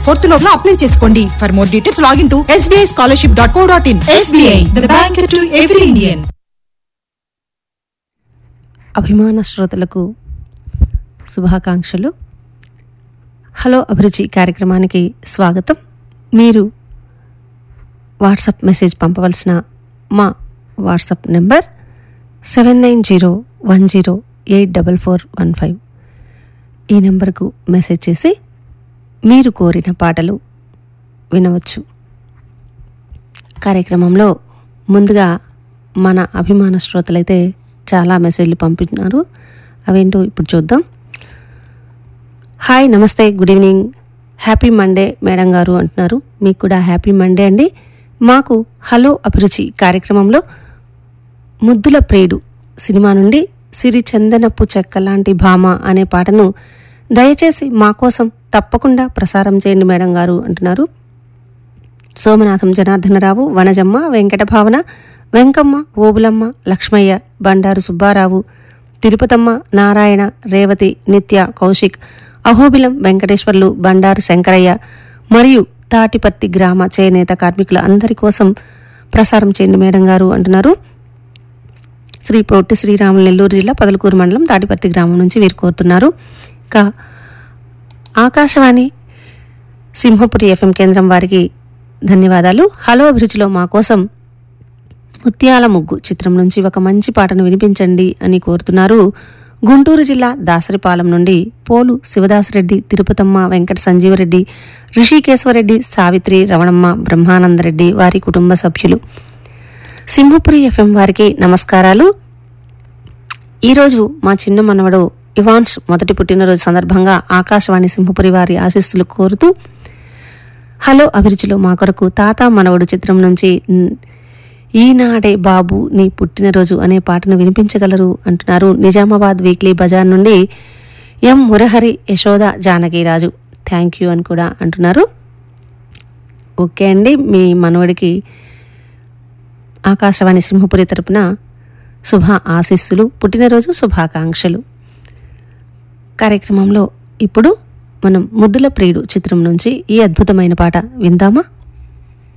Fourth లోపల apply చేసుకోండి for more details login to SBI scholarship dot co dot in SBI, the bank to every Indian. అభిమాన శ్రోతలకు శుభాకాంక్షలు hello అభిరుచి కార్యక్రమానికి స్వాగతం మీరు వాట్సాప్ మెసేజ్ పంపవలసిన మా WhatsApp number seven nine zero one zero eight double four one five ఈ నెంబర్కు మెసేజ్ చేసి మీరు కోరిన పాటలు వినవచ్చు కార్యక్రమంలో ముందుగా మన అభిమాన శ్రోతలైతే చాలా మెసేజ్లు పంపిస్తున్నారు అవేంటో ఇప్పుడు చూద్దాం హాయ్ నమస్తే good evening happy Monday madam garu అంటున్నారు మీకు కూడా హ్యాపీ మండే అండి మాకు హలో అభిరుచి కార్యక్రమంలో ముద్దుల ప్రేడు సినిమా నుండి సిరి చందనపు చెక్క లాంటి భామ అనే పాటను దయచేసి మా కోసం తప్పకుండా ప్రసారం చేయండి మేడం గారు అంటున్నారు సోమనాథం జనార్దనరావు వనజమ్మ వెంకట భావన వెంకమ్మ ఓబులమ్మ లక్ష్మయ్య బండారు సుబ్బారావు తిరుపతమ్మ నారాయణ రేవతి నిత్య కౌశిక్ అహోబిలం వెంకటేశ్వర్లు బండారు శంకరయ్య మరియు తాటిపత్తి గ్రామ చేనేత కార్మికుల అందరి కోసం ప్రసారం చేయండి మేడం గారు అంటున్నారు శ్రీ పొట్టి శ్రీరాములు నెల్లూరు జిల్లా పదలకూరు మండలం తాటిపత్తి గ్రామం నుంచి వీరు కోరుతున్నారు ఇంకా ఆకాశవాణి సింహపురి ఎఫ్ఎం కేంద్రం వారికి ధన్యవాదాలు హలో అభిరుచిలో మా కోసం ముత్యాల ముగ్గు చిత్రం నుంచి ఒక మంచి పాటను వినిపించండి అని కోరుతున్నారు గుంటూరు జిల్లా దాసరిపాలెం నుండి పోలు శివదాసరెడ్డి తిరుపతమ్మ వెంకట సంజీవరెడ్డి రిషికేశ్వరరెడ్డి సావిత్రి రమణమ్మ బ్రహ్మానందరెడ్డి వారి కుటుంబ సభ్యులు సింహపురి ఎఫ్ఎం వారికి నమస్కారాలు ఈరోజు మా చిన్న మనవడు ఇవాన్స్ మొదటి పుట్టినరోజు సందర్భంగా ఆకాశవాణి సింహపురి వారి ఆశీస్సులు కోరుతూ హలో అభిరుచిలో మా కొరకు తాత మనవడు చిత్రం నుంచి "న్- ఈనాడే బాబు నీ పుట్టినరోజు అనే పాటను వినిపించగలరు అంటున్నారు నిజామాబాద్ వీక్లీ బజార్ నుండి M Murahari Yashoda Janakiraju thank you అని కూడా అంటున్నారు ఓకే అండి మీ మనవడికి ఆకాశవాణి సింహపురి తరపున శుభ ఆశీస్సులు పుట్టినరోజు శుభాకాంక్షలు కార్యక్రమంలో ఇప్పుడు మనం ముద్దుల ప్రియుడు చిత్రం నుంచి ఈ అద్భుతమైన పాట విందామా